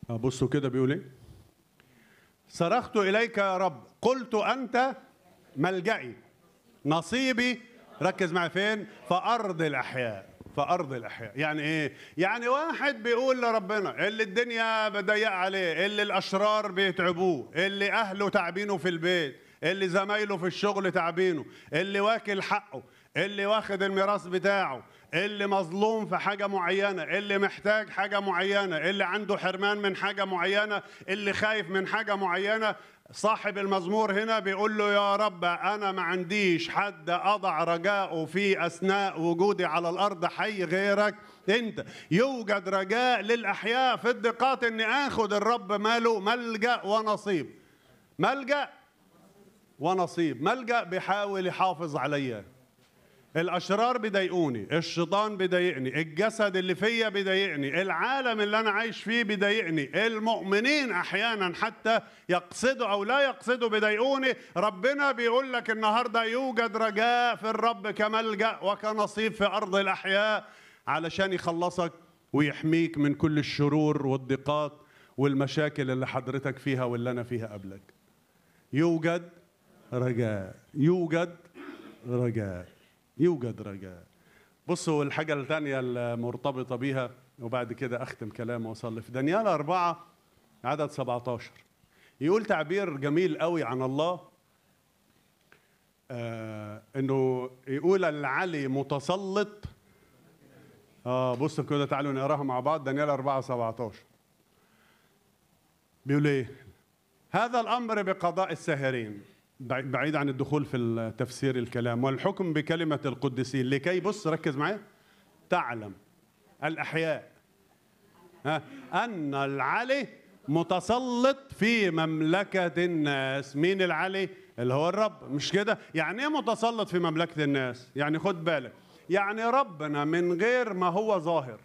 آه، بصوا كده بيقول ايه صرخت اليك يا رب قلت انت ملجئي نصيبي ركز معي فين في ارض الاحياء في ارض الاحياء يعني ايه يعني واحد بيقول لربنا اللي الدنيا ضيقه عليه اللي الاشرار بيتعبوه اللي اهله تعبينه في البيت اللي زمايله في الشغل تعبينه اللي واكل حقه اللي واخد الميراث بتاعه اللي مظلوم في حاجة معينة اللي محتاج حاجة معينة اللي عنده حرمان من حاجة معينة اللي خايف من حاجة معينة صاحب المزمور هنا بيقول له يا رب أنا ما عنديش حد أضع رجاءه في أثناء وجودي على الأرض حي غيرك أنت يوجد رجاء للأحياء في الضيقات إني آخد الرب ماله ملجأ ونصيب ملجأ ونصيب ملجأ بيحاول يحافظ عليا الاشرار بيضايقوني الشيطان بيضايقني الجسد اللي فيا بيضايقني العالم اللي انا عايش فيه بيضايقني المؤمنين احيانا حتى يقصدوا او لا يقصدوا بيضايقوني ربنا بيقول لك النهارده يوجد رجاء في الرب كملجا وكنصيب في ارض الاحياء علشان يخلصك ويحميك من كل الشرور والضيقات والمشاكل اللي حضرتك فيها واللي انا فيها قبلك يوجد رجاء يوجد رجاء يوجد رجاء بصوا الحاجة الثانية المرتبطة بيها وبعد كده أختم كلام وأصلي في دانيال أربعة عدد 17 يقول تعبير جميل قوي عن الله آه انه يقول العلي متسلط اه بصوا كده تعالوا نقراها مع بعض دانيال 4 17 بيقول ايه هذا الامر بقضاء الساهرين بعيد عن الدخول في التفسير الكلام والحكم بكلمة القدسين لكي بص ركز معايا تعلم الأحياء ها أن العلي متسلط في مملكة الناس مين العلي اللي هو الرب مش كده يعني ايه متسلط في مملكة الناس يعني خد بالك يعني ربنا من غير ما هو ظاهر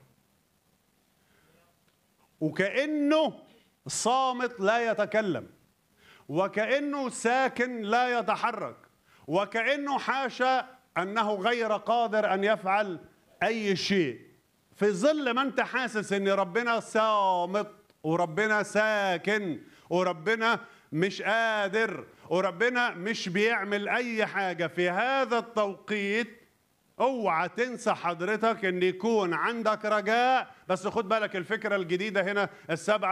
وكأنه صامت لا يتكلم وكأنه ساكن لا يتحرك وكأنه حاشا أنه غير قادر أن يفعل أي شيء في ظل ما أنت حاسس أن ربنا صامت وربنا ساكن وربنا مش قادر وربنا مش بيعمل أي حاجة في هذا التوقيت اوعى تنسى حضرتك ان يكون عندك رجاء بس خد بالك الفكره الجديده هنا السبعه